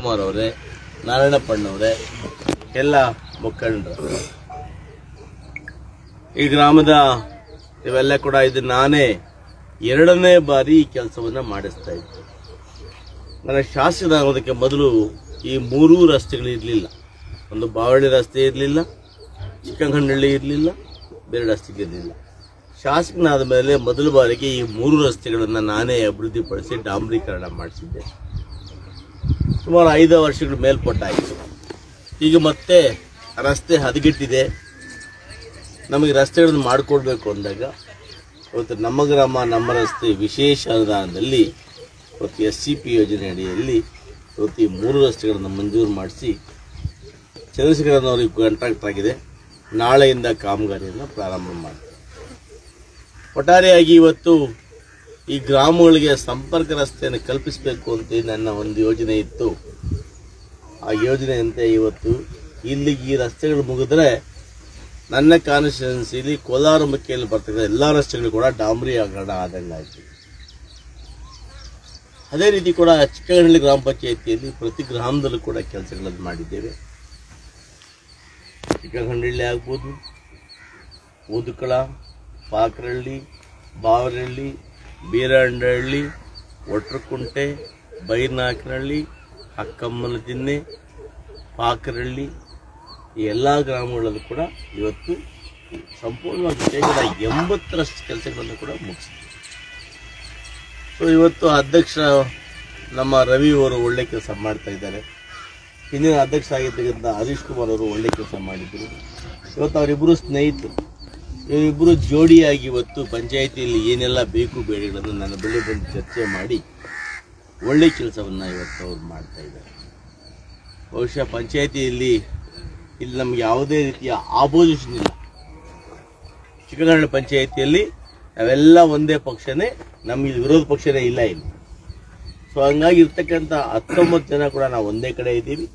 ಕುಮಾರ್ ಅವರೇ ನಾರಾಯಣಪ್ಪಣ್ಣವರೇ ಎಲ್ಲ ಮುಖಂಡರು ಈ ಗ್ರಾಮದ ಇವೆಲ್ಲ ಕೂಡ ಇದು ನಾನೇ ಎರಡನೇ ಬಾರಿ ಈ ಕೆಲಸವನ್ನ ಮಾಡಿಸ್ತಾ ಇದ್ದೆ ನನ್ನ ಶಾಸಕನಾಗೋದಕ್ಕೆ ಮೊದಲು ಈ ಮೂರೂ ರಸ್ತೆಗಳು ಇರಲಿಲ್ಲ ಒಂದು ಬಾವಳಿ ರಸ್ತೆ ಇರಲಿಲ್ಲ ಚಿಕ್ಕಂಗನಹಳ್ಳಿ ಇರಲಿಲ್ಲ ಬೇರೆ ರಸ್ತೆಗೆ ಇರಲಿಲ್ಲ ಶಾಸಕನಾದ ಮೇಲೆ ಮೊದಲ ಬಾರಿಗೆ ಈ ಮೂರು ರಸ್ತೆಗಳನ್ನು ನಾನೇ ಅಭಿವೃದ್ಧಿಪಡಿಸಿ ಡಾಂಬರೀಕರಣ ಮಾಡಿಸಿದ್ದೆ ಸುಮಾರು ಐದು ವರ್ಷಗಳ ಮೇಲ್ಪಟ್ಟಾಯಿತು ಈಗ ಮತ್ತೆ ರಸ್ತೆ ಹದಗೆಟ್ಟಿದೆ ನಮಗೆ ರಸ್ತೆಗಳನ್ನು ಮಾಡಿಕೊಡ್ಬೇಕು ಅಂದಾಗ ಇವತ್ತು ನಮ್ಮ ಗ್ರಾಮ ನಮ್ಮ ರಸ್ತೆ ವಿಶೇಷ ಅನುದಾನದಲ್ಲಿ ಇವತ್ತು ಎಸ್ ಸಿ ಪಿ ಯೋಜನೆ ಅಡಿಯಲ್ಲಿ ಇವತ್ತು ಈ ಮೂರು ರಸ್ತೆಗಳನ್ನು ಮಂಜೂರು ಮಾಡಿಸಿ ಚಂದ್ರಶೇಖರನ್ ಅವರಿಗೆ ಕಾಂಟ್ರಾಕ್ಟ್ ಆಗಿದೆ ನಾಳೆಯಿಂದ ಕಾಮಗಾರಿಯನ್ನು ಪ್ರಾರಂಭ ಮಾಡ್ತೀವಿ ಒಟ್ಟಾರೆಯಾಗಿ ಇವತ್ತು ಈ ಗ್ರಾಮಗಳಿಗೆ ಸಂಪರ್ಕ ರಸ್ತೆಯನ್ನು ಕಲ್ಪಿಸಬೇಕು ಅಂತ ನನ್ನ ಒಂದು ಯೋಜನೆ ಇತ್ತು ಆ ಯೋಜನೆಯಂತೆ ಇವತ್ತು ಇಲ್ಲಿಗೆ ಈ ರಸ್ತೆಗಳು ಮುಗಿದ್ರೆ ನನ್ನ ಕಾನ್ಸ್ಟಿಟ್ಯೂನ್ಸಿಲಿ ಕೋಲಾರ ಮುಖ್ಯಲ್ಲಿ ಬರ್ತಕ್ಕಂಥ ಎಲ್ಲ ರಸ್ತೆಗಳು ಕೂಡ ಡಾಂಬರೀಕರಣ ಆದಂಗಾಯ್ತು ಅದೇ ರೀತಿ ಕೂಡ ಚಿಕ್ಕಹಳ್ಳಿ ಗ್ರಾಮ ಪಂಚಾಯಿತಿಯಲ್ಲಿ ಪ್ರತಿ ಗ್ರಾಮದಲ್ಲೂ ಕೂಡ ಕೆಲಸಗಳನ್ನು ಮಾಡಿದ್ದೇವೆ ಚಿಕ್ಕಹಳ್ಳಿ ಆಗ್ಬೋದು ಊದುಕಳ ಪಾಕರಹಳ್ಳಿ ಬಾವರಹಳ್ಳಿ ಬೀರಹಂಡಹಳ್ಳಿ ಒಟ್ರಕುಂಟೆ ಬೈರ್ನಾಕನಹಳ್ಳಿ ಅಕ್ಕಮ್ಮನ ದಿನ್ನೆ ಪಾಕರಹಳ್ಳಿ ಈ ಎಲ್ಲ ಗ್ರಾಮಗಳಲ್ಲೂ ಕೂಡ ಇವತ್ತು ಸಂಪೂರ್ಣವಾಗಿ ಶೇಕಡ ಎಂಬತ್ತರಷ್ಟು ಕೆಲಸಗಳನ್ನು ಕೂಡ ಮುಗಿಸಿದೆ ಸೊ ಇವತ್ತು ಅಧ್ಯಕ್ಷ ನಮ್ಮ ರವಿ ಅವರು ಒಳ್ಳೆ ಕೆಲಸ ಮಾಡ್ತಾ ಇದ್ದಾರೆ ಹಿಂದಿನ ಅಧ್ಯಕ್ಷ ಆಗಿರ್ತಕ್ಕಂಥ ಹರೀಶ್ ಕುಮಾರ್ ಅವರು ಒಳ್ಳೆ ಕೆಲಸ ಮಾಡಿದ್ರು ಇವತ್ತು ಅವರಿಬ್ಬರು ಸ್ನೇಹಿತರು ಇವರಿಬ್ಬರು ಜೋಡಿಯಾಗಿ ಇವತ್ತು ಪಂಚಾಯಿತಿಯಲ್ಲಿ ಏನೆಲ್ಲ ಬೇಕು ಬೇಡಿಗಳನ್ನು ನನ್ನ ಬಳಿ ಬಂದು ಚರ್ಚೆ ಮಾಡಿ ಒಳ್ಳೆ ಕೆಲಸವನ್ನು ಇವತ್ತು ಅವ್ರು ಮಾಡ್ತಾ ಇದ್ದಾರೆ ಬಹುಶಃ ಪಂಚಾಯಿತಿಯಲ್ಲಿ ಇಲ್ಲಿ ನಮ್ಗೆ ಯಾವುದೇ ರೀತಿಯ ಆಪೋಸಿಷನ್ ಇಲ್ಲ ಚಿಕ್ಕನಹಳ್ಳಿ ಪಂಚಾಯಿತಿಯಲ್ಲಿ ನಾವೆಲ್ಲ ಒಂದೇ ಪಕ್ಷನೇ ನಮ್ಗೆ ಇಲ್ಲಿ ವಿರೋಧ ಪಕ್ಷನೇ ಇಲ್ಲ ಇಲ್ಲಿ ಸೊ ಹಂಗಾಗಿ ಇರ್ತಕ್ಕಂಥ ಹತ್ತೊಂಬತ್ತು ಜನ ಕೂಡ ನಾವು ಒಂದೇ ಕಡೆ ಇದ್ದೀವಿ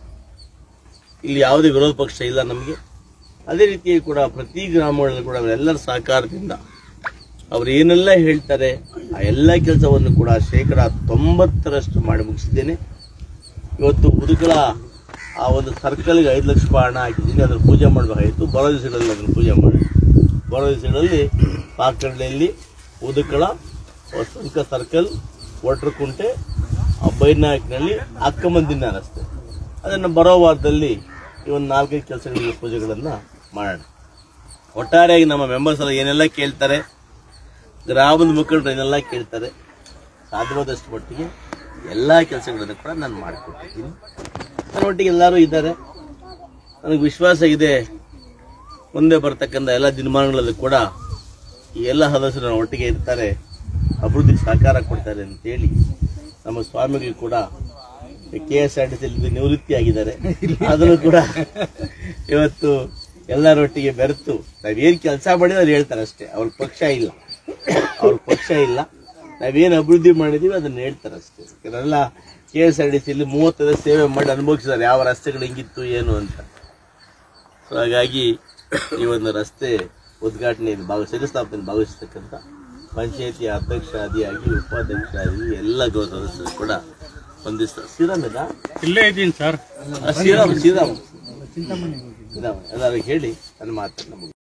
ಇಲ್ಲಿ ಯಾವುದೇ ವಿರೋಧ ಪಕ್ಷ ಇಲ್ಲ ನಮಗೆ ಅದೇ ರೀತಿ ಕೂಡ ಪ್ರತಿ ಗ್ರಾಮಗಳಲ್ಲಿ ಕೂಡ ಅವರೆಲ್ಲರ ಸಹಕಾರದಿಂದ ಅವ್ರು ಏನೆಲ್ಲ ಹೇಳ್ತಾರೆ ಆ ಎಲ್ಲ ಕೆಲಸವನ್ನು ಕೂಡ ಶೇಕಡ ತೊಂಬತ್ತರಷ್ಟು ಮಾಡಿ ಮುಗಿಸಿದ್ದೇನೆ ಇವತ್ತು ಮುದುಕಳ ಆ ಒಂದು ಸರ್ಕಲ್ಗೆ ಐದು ಲಕ್ಷ ರೂಪಾಯಿ ಹಣ ಹಾಕಿದ್ದೀನಿ ಅದ್ರ ಪೂಜೆ ಮಾಡಬೇಕಾಗಿತ್ತು ಬರೋ ದಿವಸಗಳಲ್ಲಿ ಅದನ್ನು ಪೂಜೆ ಮಾಡಿ ಬರೋ ದಿವಸಗಳಲ್ಲಿ ಪಾಕಳ್ಳಿಯಲ್ಲಿ ಉದುಕಳ ಸಂಕ ಸರ್ಕಲ್ ಒಟ್ರಕುಂಟೆ ಬೈನಾಯಕನಲ್ಲಿ ಅಕ್ಕಮಂದಿನ ರಸ್ತೆ ಅದನ್ನು ಬರೋ ವಾರದಲ್ಲಿ ಈ ಒಂದು ನಾಲ್ಕೈದು ಕೆಲಸಗಳಿಗೆ ಪೂಜೆಗಳನ್ನು ಮಾಡೋಣ ಒಟ್ಟಾರೆಯಾಗಿ ನಮ್ಮ ಮೆಂಬರ್ಸ್ ಎಲ್ಲ ಏನೆಲ್ಲ ಕೇಳ್ತಾರೆ ಗ್ರಾಮದ ಮುಖಂಡರು ಏನೆಲ್ಲ ಕೇಳ್ತಾರೆ ಸಾಧ್ಯವಾದಷ್ಟು ಮಟ್ಟಿಗೆ ಎಲ್ಲ ಕೆಲಸಗಳನ್ನು ಕೂಡ ನಾನು ಮಾಡಿಕೊಟ್ಟಿದ್ದೀನಿ ನನ್ನ ಒಟ್ಟಿಗೆ ಎಲ್ಲರೂ ಇದ್ದಾರೆ ನನಗೆ ವಿಶ್ವಾಸ ಇದೆ ಮುಂದೆ ಬರ್ತಕ್ಕಂಥ ಎಲ್ಲ ದಿನಮಾನಗಳಲ್ಲಿ ಕೂಡ ಈ ಎಲ್ಲ ಸದಸ್ಯರು ನನ್ನ ಒಟ್ಟಿಗೆ ಇರ್ತಾರೆ ಅಭಿವೃದ್ಧಿಗೆ ಸಹಕಾರ ಕೊಡ್ತಾರೆ ಅಂತೇಳಿ ನಮ್ಮ ಸ್ವಾಮಿಗಳು ಕೂಡ K S R T C ನಿವೃತ್ತಿ ಆಗಿದ್ದಾರೆ ಆದರೂ ಕೂಡ ಇವತ್ತು ಎಲ್ಲರೊಟ್ಟಿಗೆ ಬೆರೆತು ನಾವೇನು ಕೆಲಸ ಮಾಡಿದ್ರೆ ಅವ್ರು ಹೇಳ್ತಾರೆ ಅಷ್ಟೇ ಅವ್ರ ಪಕ್ಷ ಇಲ್ಲ ಅವ್ರ ಪಕ್ಷ ಇಲ್ಲ ನಾವೇನು ಅಭಿವೃದ್ಧಿ ಮಾಡಿದೀವಿ ಅದನ್ನ ಹೇಳ್ತಾರೆ ಅಷ್ಟೇ ಇವರೆಲ್ಲ ಕೆ ಎಸ್ ಆರ್ ಟಿ ಸಿಲಿ ಮೂವತ್ತೈದು ಸೇವೆ ಮಾಡಿ ಅನುಭವಿಸಿದ್ದಾರೆ ಯಾವ ರಸ್ತೆಗಳು ಹೆಂಗಿತ್ತು ಏನು ಅಂತ ಸೊ ಹಾಗಾಗಿ ಈ ಒಂದು ರಸ್ತೆ ಉದ್ಘಾಟನೆಯಲ್ಲಿ ಭಾಗ ಶಂಕುಸ್ಥಾಪನೆಯಲ್ಲಿ ಭಾಗವಹಿಸ್ತಕ್ಕಂಥ ಪಂಚಾಯತಿ ಅಧ್ಯಕ್ಷ ಆದಿಯಾಗಿ ಉಪಾಧ್ಯಕ್ಷ ಆಗಿ ಎಲ್ಲ ಗೌರವ ಸದಸ್ಯರು ಕೂಡ ಸ್ಪಂದಿಸ್ತಾರೆ ಶ್ರೀರಾಮ್ ಇದ ಇಲ್ಲೇ ಇದ್ದೀನಿ ಸರ್ ಶ್ರೀರಾಮ್ ಶ್ರೀರಾಮ್ ಶ್ರೀರಾಮ್ ಎಲ್ಲರಿಗೂ ಹೇಳಿ ನನ್ನ ಮಾತನ್ನು ಮುಗಿಸ್ತೇನೆ.